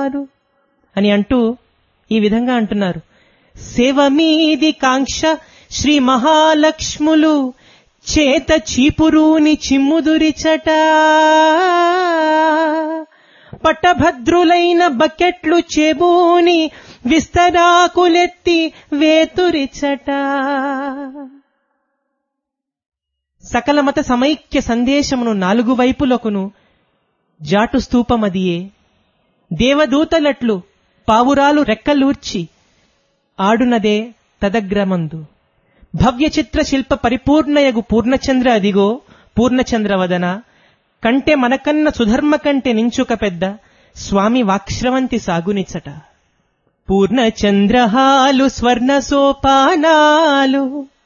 వారు అని అంటూ ఈ విధంగా అంటున్నారు సేవ మీది కాంక్ష శ్రీ మహాలక్ష్ములు చేత చీపురూని చిమ్ముదురిచట పట్టభద్రులైన బకెట్లు చెబూని విస్తరాకులెత్తి వేతురిచట సకల మత సమైక్య సందేశమును నాలుగు వైపులకును జాటు స్తూపమదియే దేవదూతలట్లు పావురాలు రెక్కలూర్చి ఆడునదే తదగ్రమందు భవ్య చిత్ర శిల్ప పరిపూర్ణయగు పూర్ణచంద్ర అదిగో పూర్ణచంద్రవదన కంటే మనకన్న సుధర్మ కంటే నించుక పెద్ద స్వామి వాక్శ్రవంతి సాగునిచ్చట పూర్ణచంద్రహాలు స్వర్ణ సోపానాలు